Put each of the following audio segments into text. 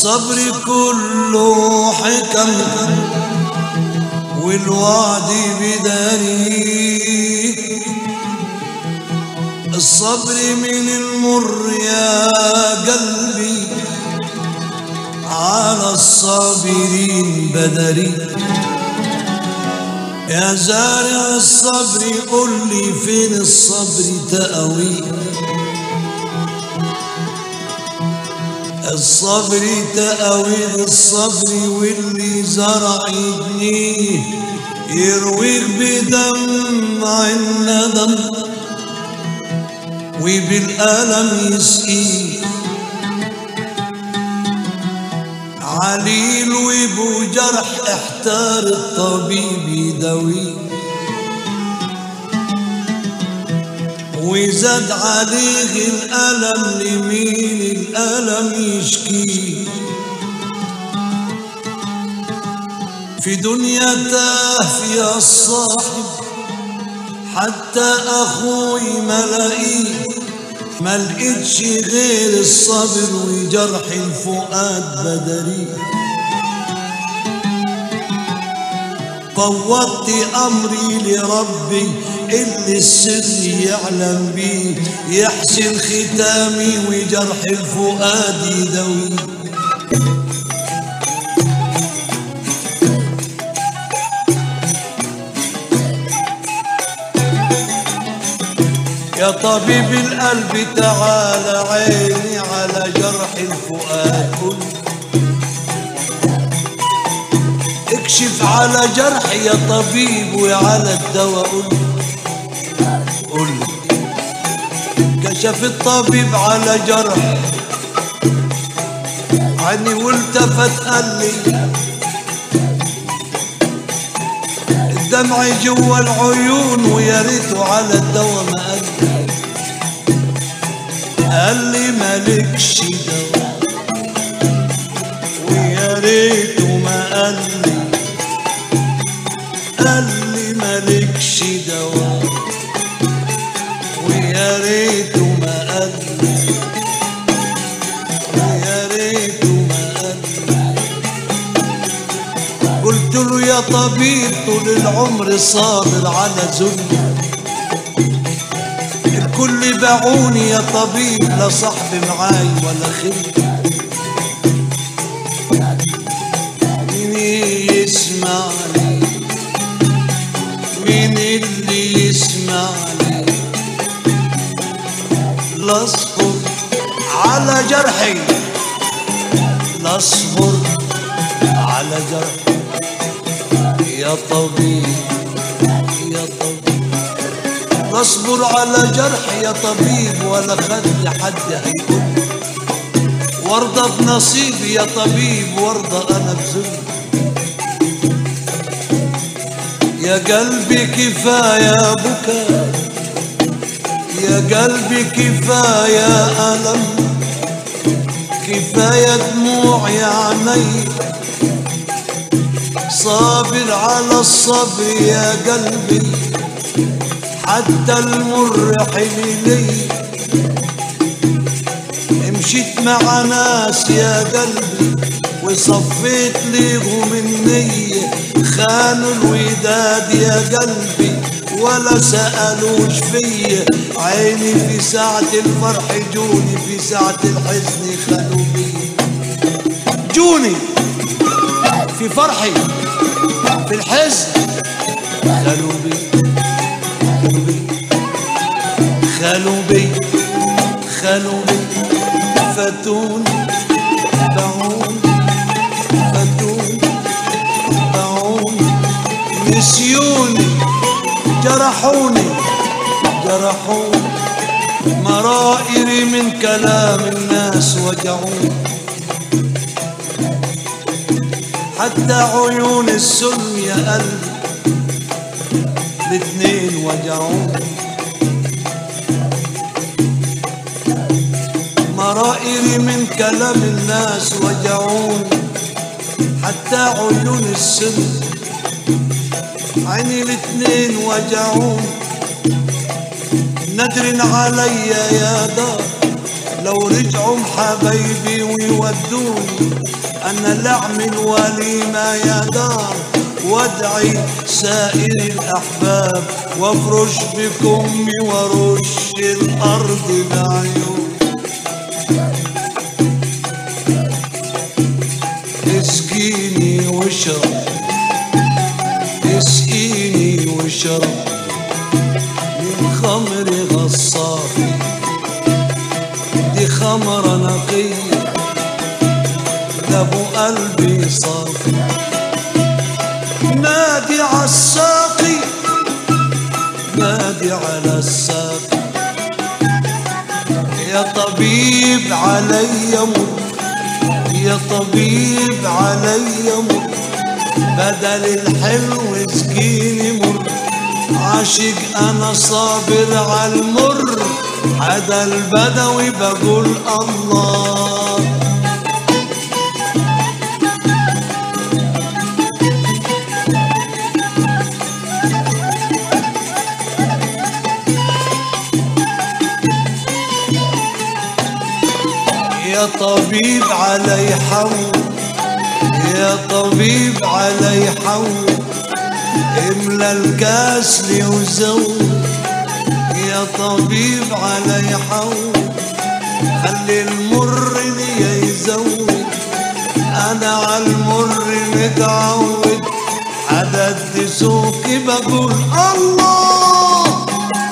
الصبر كله حكم والوعد بداري الصبر من المر يا قلبي على الصابرين بدري يا زارع الصبر قل لي فين الصبر تأوي الصبر تأوي الصبر واللي زرع يبنيه يرويك بدمع الندم وبالألم يسقيه عليل وبو جرح احتار الطبيب يداويه وزاد عليه الألم لمين الألم يشكيه في دنيا تاه فيها الصاحب حتى أخوي ما لاقيه ما لقيتش غير الصبر وجرح الفؤاد بدري فوضت أمري لربي اللي السر يعلم بيه يحسن ختامي وجرح الفؤاد يدوي يا طبيب القلب تعال عيني على جرح الفؤاد قل اكشف على جرحي يا طبيب وعلى الدواء قل قل كشف الطبيب على جرح عني والتفت قال لي الدمع جوا العيون ويا ريته على الدواء ما قال لي قال لي مالكش دواء ويا ريته ما قال لي قال لي مالكش دواء ويا ريته ما قال لي ويا ريته ما قال لي قلت له يا طبيب طول العمر صابر على ذنبي الكل باعوني يا طبيب لا صاحبي معاي ولا خير مين يسمعني مين اللي يسمعني لا اصبر على جرحي لا اصبر على جرحي يا طبيب يا طبيب لا اصبر على جرحي يا طبيب ولا خلي حد هيقول وارضى بنصيبي يا طبيب وارضى انا بذنبي يا قلبي كفاية بكاء يا قلبي كفاية ألم كفاية دموع يا عيني صابر على الصبر يا قلبي حتى المر حملي مشيت مع ناس يا قلبي وصفيت ليهم النية خانوا الوداد يا قلبي ولا سألوش فيا عيني في ساعة الفرح جوني في ساعة الحزن خلوا بي جوني في فرحي في الحزن خلوا بي خلوا بي خلوا بي فاتوني باعوني فاتوني باعوني نسيوني جرحوني جرحوني مرائري من كلام الناس وجعوني حتى عيون السم يا قلبي الاتنين وجعوني مرائري من كلام الناس وجعوني حتى عيون السن عيني الاتنين وجعوني ندر عليا يا دار لو رجعوا حبايبي ويودوني انا اللي اعمل وليمه يا دار وادعي سائر الاحباب وافرش بكمي وارش الارض بعيون اسقيني واشرب اسقيني واشرب من خمر غصافي دي خمرة نقية ده ابو قلبي صافي نادي عالساقي نادي على الساقي يا طبيب علي مر يا طبيب علي مر بدل الحلو اسقيني مر عاشق انا صابر على المر عدا البدوي بقول الله يا طبيب علي حول يا طبيب علي حول املى الكاس لي وزود يا طبيب علي حول خلي المر لي يزود انا على المر متعود عدد سوقي بقول الله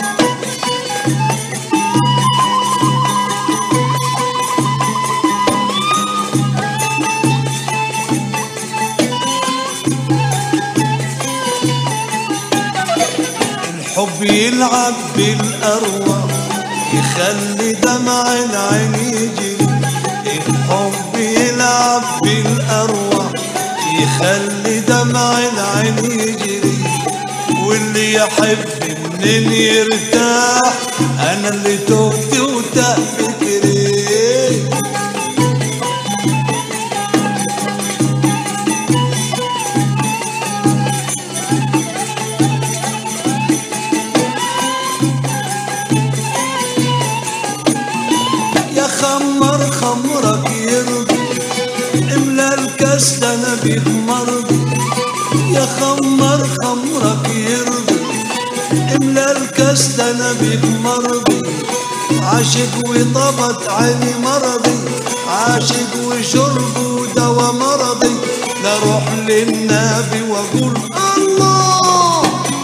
الحب يلعب بالأرواح يخلي دمع العين يجري الحب يلعب بالأرواح يخلي دمع العين يجري واللي يحب منين يرتاح أنا اللي تهت وتاه فكري يا خمر خمرك يرضي املا الكاس ده انا بيك مرضي يا خمر خمرك يرضي املا الكاس ده انا بيك مرضي عاشق وطبت عيني مرضي عاشق وشرب ودوا مرضي نروح للنبي واقول الله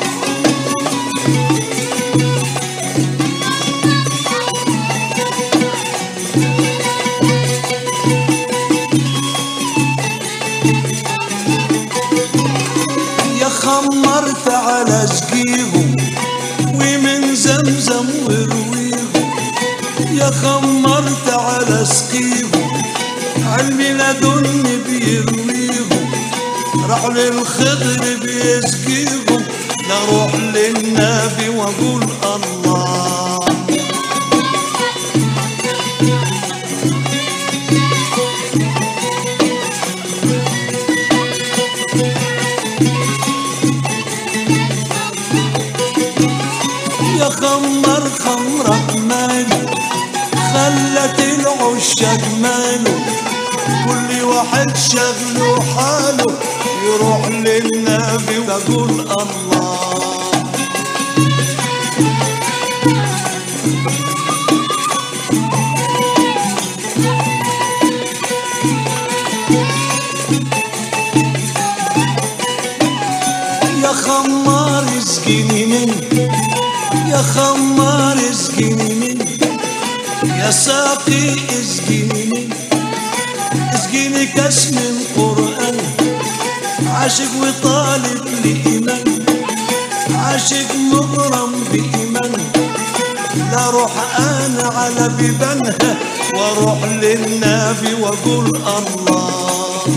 يا خمرت على سقيهم ومن زمزم ورويهم يا خمرت على سقيهم علمي لدني بيرويهم راح للخضر بيسقيهم نروح للنبي واقول الله يا خمر خمرك مالي خلت العشاق ماله كل واحد شغله حاله يروح للنبي ويقول الله يا خمار اسقيني منك يا خمار اسقيني منك يا ساقي اسقيني منك اسقيني كاس من قرآن عاشق وطالب لإيمان عاشق مغرم بإيمان لا روح أنا على بيبانها واروح للنبي واقول الله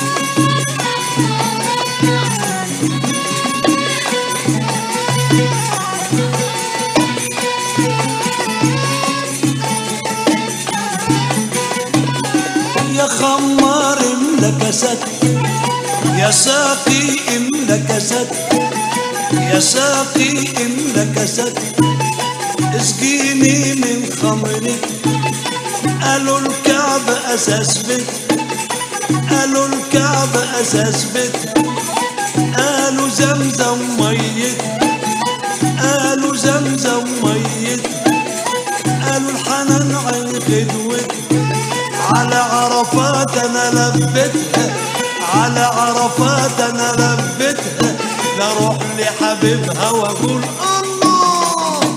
يا خمار املا كاسات يا ساقي املا كاسات يا ساقي املا كاسات اسقيني من خمرك قالوا الكعب أساس بيت قالوا الكعب أساس بيت قالوا زمزم ميت قالوا زمزم ميت قالوا الحنان عين خدوت على عرفات انا لبتها على عرفات انا لبتها لاروح لحبيبها واقول الله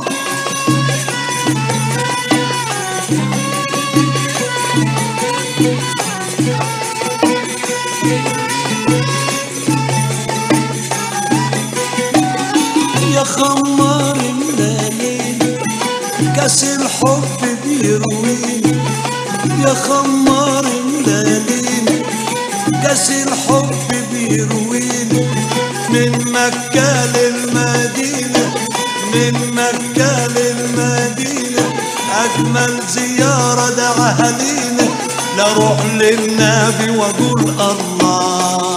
يا خمار الليالي كاس الحب بيرويني يا خمار الليالي كاس الحب بيرويني من مكة للمدينة من مكة للمدينة أجمل زيارة دعاها لينا لروح للنبي وأقول الله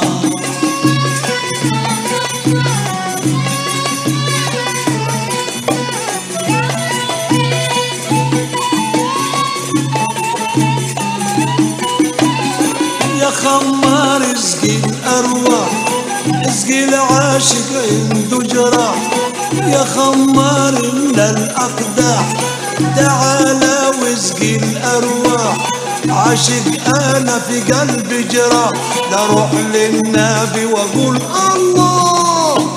يا خمار اسقي الأرواح اسقي العاشق عنده جراح يا خمار إلا الأقداح تعالى واسقي الأرواح عاشق أنا في قلبي جراح لروح للنبي وأقول الله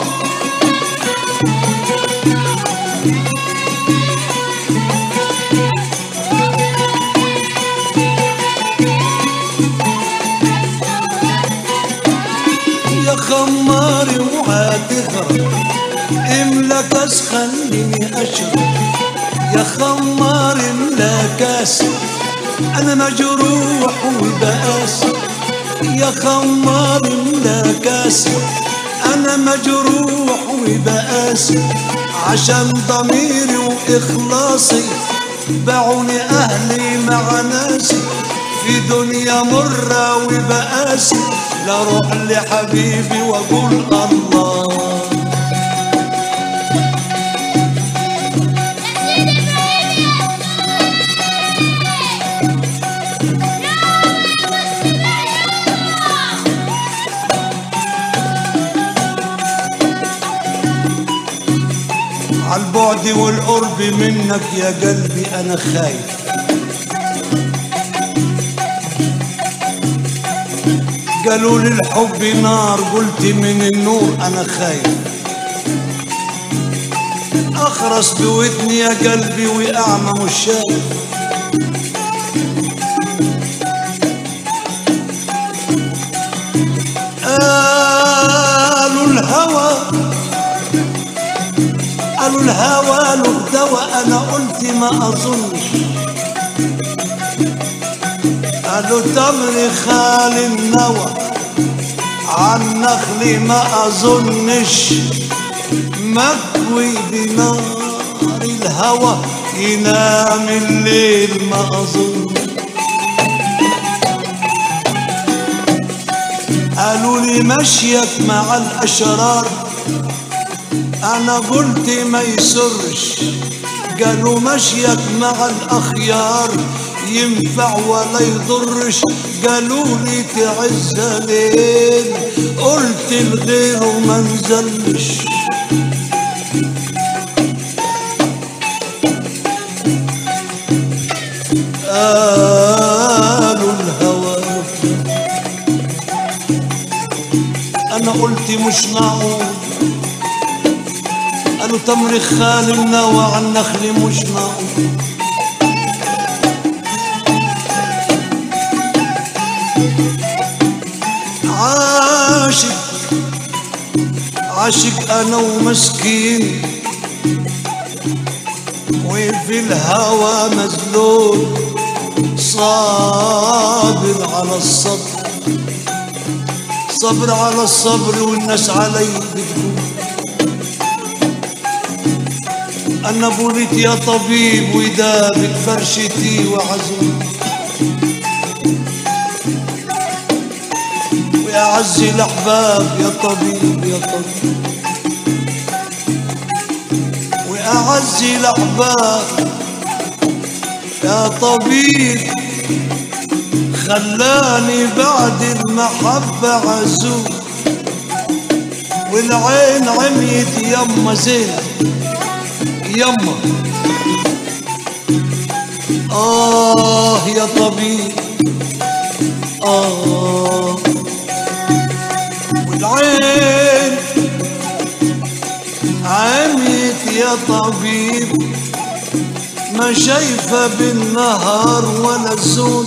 يا خماري وهتغرق املا كاس خليني اشرب يا خماري املا كاس انا مجروح وبأس يا خماري املا كاس انا مجروح وبأس عشان ضميري واخلاصي باعوني اهلي مع ناسي في دنيا مرة وبقاسي لاروح لحبيبي واقول الله عالبعد والقرب منك يا قلبي انا خايف قالوا لي الحب نار قلت من النور انا خايف اخرس بودني يا قلبي واعمى مش شايف قالوا الهوى قالوا الهوى له دواء انا قلت ما اظنش قالوا تمر خال النوى عن نخلي ما اظنش مكوي بنار الهوى ينام الليل ما اظن قالوا لي مشيك مع الاشرار انا قلت ما يسرش قالوا مشيك مع الاخيار ينفع ولا يضرش قالوا لي تعز ليل قلت لغيره ما نزلش قالوا الهوى انا قلت مش معقول قالوا تمر خال النوى عن النخل مش معقول عاشق عاشق انا ومسكين وفي الهوى مذلول صابر على الصبر صبر على الصبر والناس علي بتقول انا بوليت يا طبيب ودابت فرشتي وعزول ويا عزي الاحباب يا طبيب يا طبيب ويا عزي الاحباب يا طبيب خلاني بعد المحبة عزوز والعين عميت يما زينب يما آه يا طبيب آه والعين عميت يا طبيب ما شايفة بالنهار ولا الزول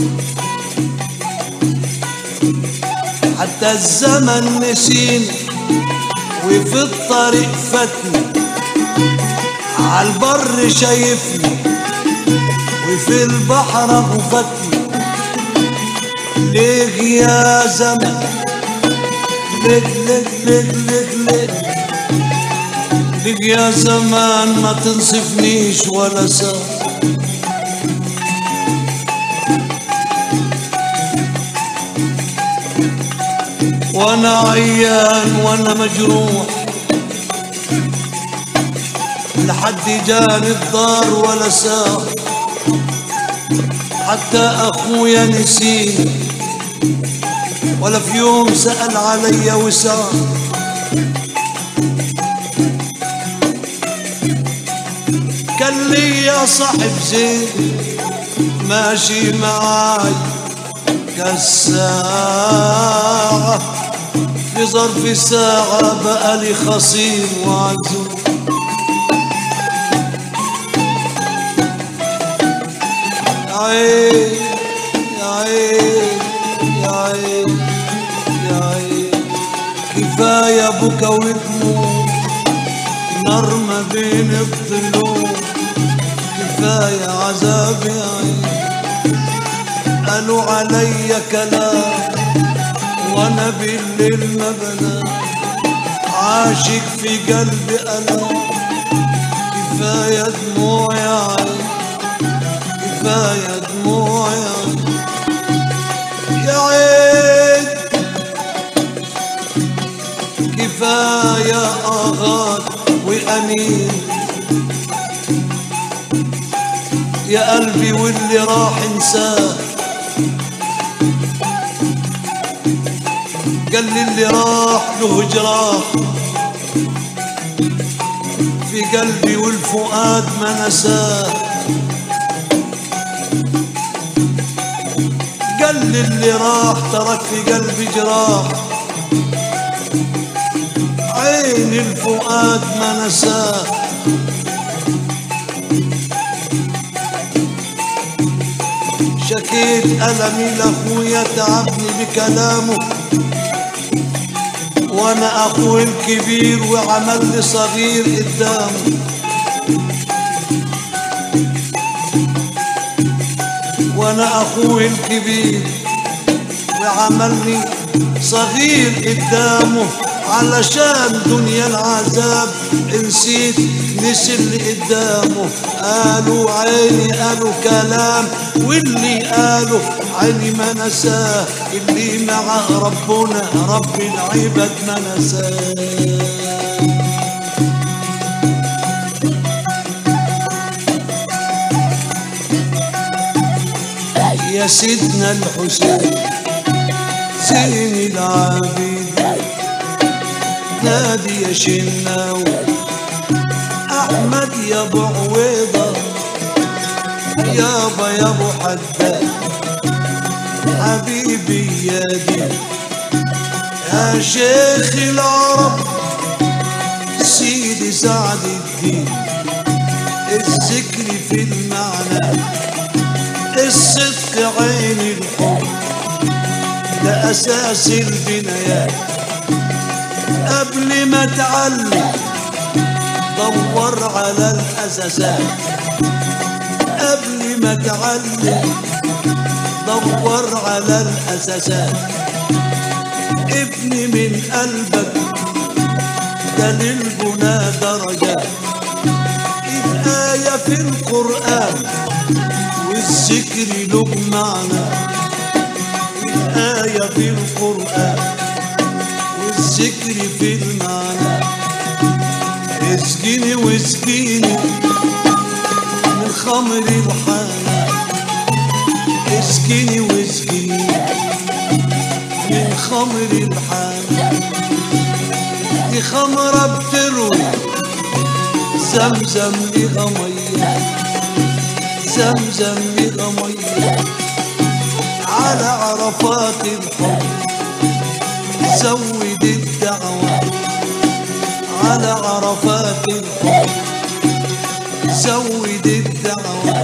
حتى الزمن نسيني وفي الطريق فاتني عالبر شايفني وفي البحر غفتني ليك يا زمن ليك ليك ليك ليك ليك ليك يا زمان ما تنصفنيش ولا ساعة وانا عيان وانا مجروح لحد جاني الدار ولا ساعة حتى اخويا نسيني ولا في يوم سأل علي وسام كان لي يا صاحب زين ماشي معاي كالساعة في ظرف ساعة بقى لي خصيم وعزوم يا عين يا عين يا عين يا عين كفاية بكا ودموع نار ما بين الضلوع كفاية عذاب يا عين قالوا عليا كلام وانا بالليل ما بنام عاشق في قلبي ألم كفاية دموع يا عين كفاية دموع يا عين يا عين كفاية أغاد وأمين يا قلبي واللي راح انساه قال لي اللي راح له جراح في قلبي والفؤاد ما نساه قال لي اللي راح ترك في قلبي جراح عين الفؤاد ما نساه شكيت ألمي لأخويا تعبني بكلامه وأنا أخوي الكبير وعمل لي صغير قدامه وأنا أخوي الكبير وعملني صغير قدامه علشان دنيا العذاب نسيت نسي اللي قدامه قالوا عيني قالوا كلام واللي قالوا عيني ما نساه اللي مع ربنا رب العباد ما نساه يا سيدنا الحسين زين العابدين نادي يا شناوي احمد يا ابو عويضه يابا يا ابو حداد حبيبي يا دي يا شيخ العرب سيدي سعد الدين الذكر في المعنى الصدق عين الحب ده اساس البنايات قبل ما تعلم دور على الاساسات قبل ما تعلم دور على الاساسات ابني من قلبك ده للبنى درجات الآية في القرآن والذكر له معنى الآية في القرآن والذكر في المعنى اسقيني واسقيني من من خمر الحياة اسكني واسكني من خمر الحياة دي خمرة بتروي زمزم لها مية زمزم لها مية على عرفات الحب زود الدعوة على عرفات الحب زود الدعوة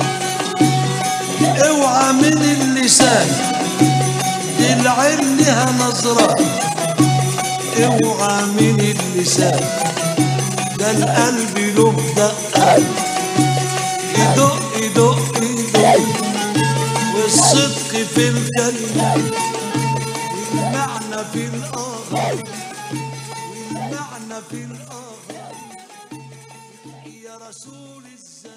اوعى من اللسان للعين لها نظرة اوعى من اللسان ده القلب له دقة يدق يدق يدق والصدق في الكلمة والمعنى في الآخر والمعنى في الآخر يا رسول الزمان